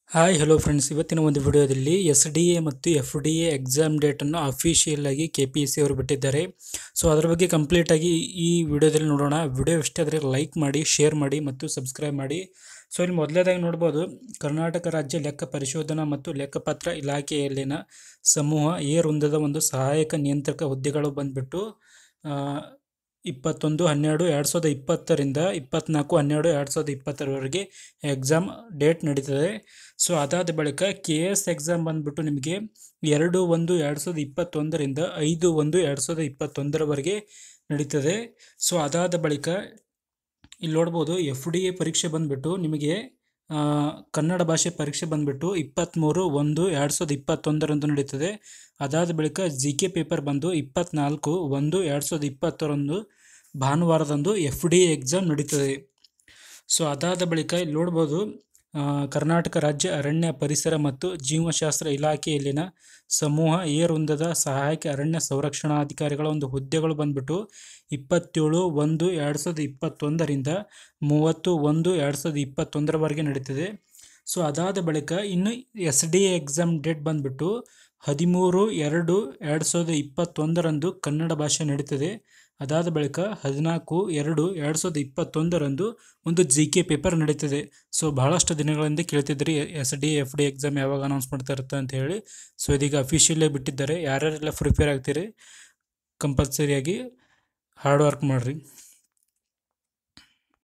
hi hello friends ಇವತ್ತಿನ ಒಂದು ವಿಡಿಯೋದಲ್ಲಿ ಎಸ್ ಡಿ ಎ ಮತ್ತು ಎಫ್ ಡಿ ಎ ಎಕ್ಸಾಮ್ ಡೇಟನ್ನು ಅಫಿಷಿಯಲ್ ಆಗಿ ಕೆ ಪಿ ಎಸ್ ಸಿ ಅವರು ಬಿಟ್ಟಿದ್ದಾರೆ ಸೊ ಅದರ ಬಗ್ಗೆ ಕಂಪ್ಲೀಟ್ ಆಗಿ ಈ ವಿಡಿಯೋದಲ್ಲಿ ನೋಡೋಣ ವಿಡಿಯೋ ಇಷ್ಟ ಆದರೆ ಲೈಕ್ ಮಾಡಿ ಶೇರ್ ಮಾಡಿ ಮತ್ತು ಸಬ್ಸ್ಕ್ರೈಬ್ ಮಾಡಿ ಸೊ ಇಲ್ಲಿ ಮೊದಲನೇದಾಗಿ ನೋಡ್ಬೋದು ಕರ್ನಾಟಕ ರಾಜ್ಯ ಲೆಕ್ಕ ಪರಿಶೋಧನಾ ಮತ್ತು ಲೆಕ್ಕಪತ್ರ ಇಲಾಖೆಯಲ್ಲಿನ ಸಮೂಹ ಎ ವೃಂದದ ಒಂದು ಸಹಾಯಕ ನಿಯಂತ್ರಕ ಹುದ್ದೆಗಳು ಬಂದ್ಬಿಟ್ಟು ಆ, ಇಪ್ಪತ್ತೊಂದು ಹನ್ನೆರಡು ಎರಡು ಸಾವಿರದ ಇಪ್ಪತ್ತರಿಂದ ಇಪ್ಪತ್ತ್ನಾಲ್ಕು ಹನ್ನೆರಡು ಎರಡು ಸಾವಿರದ ಇಪ್ಪತ್ತರವರೆಗೆ ಎಕ್ಸಾಮ್ ಡೇಟ್ ನಡೀತದೆ ಸೊ ಅದಾದ ಬಳಿಕ ಕೆ ಎಸ್ ಎಕ್ಸಾಮ್ ಬಂದ್ಬಿಟ್ಟು ನಿಮಗೆ ಎರಡು ಒಂದು ಎರಡು ಸಾವಿರದ ಇಪ್ಪತ್ತೊಂದರಿಂದ ಐದು ಒಂದು ಎರಡು ಸಾವಿರದ ಇಪ್ಪತ್ತೊಂದರವರೆಗೆ ನಡೀತದೆ ಸೊ ಅದಾದ ಬಳಿಕ ಇಲ್ಲಿ ನೋಡ್ಬೋದು ಎಫ್ ಡಿ ಎ ಪರೀಕ್ಷೆ ಬಂದ್ಬಿಟ್ಟು ನಿಮಗೆ ಆ, ಕನ್ನಡ ಭಾಷೆ ಪರೀಕ್ಷೆ ಬಂದ್ಬಿಟ್ಟು ಇಪ್ಪತ್ತ್ಮೂರು ಒಂದು ಎರಡು ಸಾವಿರದ ಇಪ್ಪತ್ತೊಂದರಂದು ನಡೀತದೆ ಅದಾದ ಬಳಿಕ ಜಿ ಕೆ ಪೇಪರ್ ಬಂದು ಇಪ್ಪತ್ತ್ನಾಲ್ಕು ಒಂದು ಎರಡು ಸಾವಿರದ ಇಪ್ಪತ್ತರಂದು ಭಾನುವಾರದಂದು ಎಫ್ ಡಿ ಎ ಎಕ್ಸಾಮ್ ನಡೀತದೆ ಸೊ ಅದಾದ ಬಳಿಕ ಇಲ್ಲಿ ನೋಡ್ಬೋದು ಆ, ಕರ್ನಾಟಕ ರಾಜ್ಯ ಅರಣ್ಯ ಪರಿಸರ ಮತ್ತು ಜೀವಶಾಸ್ತ್ರ ಇಲಾಖೆಯಲ್ಲಿನ ಸಮೂಹ ಎ ವೃಂದದ ಸಹಾಯಕ ಅರಣ್ಯ ಸಂರಕ್ಷಣಾಧಿಕಾರಿಗಳ ಒಂದು ಹುದ್ದೆಗಳು ಬಂದ್ಬಿಟ್ಟು ಇಪ್ಪತ್ತೇಳು ಒಂದು ಎರಡು ಸಾವಿರದ ಇಪ್ಪತ್ತೊಂದರಿಂದ ಮೂವತ್ತು ಒಂದು ಎರಡು ಸಾವಿರದ ಇಪ್ಪತ್ತೊಂದರವರೆಗೆ ನಡೀತದೆ ಸೊ ಅದಾದ ಬಳಿಕ ಇನ್ನು S D A exam date ಬಂದ್ಬಿಟ್ಟು ಹದಿಮೂರು ಎರಡು ಎರಡು ಸಾವಿರದ ಇಪ್ಪತ್ತೊಂದರಂದು ಕನ್ನಡ ಭಾಷೆ ನಡೀತದೆ ಅದಾದ ಬಳಿಕ ಹದಿನಾಲ್ಕು ಎರಡು ಎರಡು ಸಾವಿರದ ಇಪ್ಪತ್ತೊಂದರಂದು ಒಂದು ಜಿ ಕೆ ಪೇಪರ್ ನಡೀತದೆ ಸೊ ಬಹಳಷ್ಟು ದಿನಗಳಿಂದ ಕೇಳ್ತಿದ್ರಿ S D F D exam ಯಾವಾಗ ಅನೌನ್ಸ್ ಮಾಡ್ತಾ ಇರುತ್ತೆ ಅಂತ ಹೇಳಿ ಸೊ ಇದೀಗ ಅಫಿಷಿಯಲ್ಲೇ ಬಿಟ್ಟಿದ್ದಾರೆ ಯಾರ್ಯಾರೆಲ್ಲ ಪ್ರಿಪೇರ್ ಆಗ್ತೀರಿ ಕಂಪಲ್ಸರಿಯಾಗಿ ಹಾರ್ಡ್ ವರ್ಕ್ ಮಾಡಿರಿ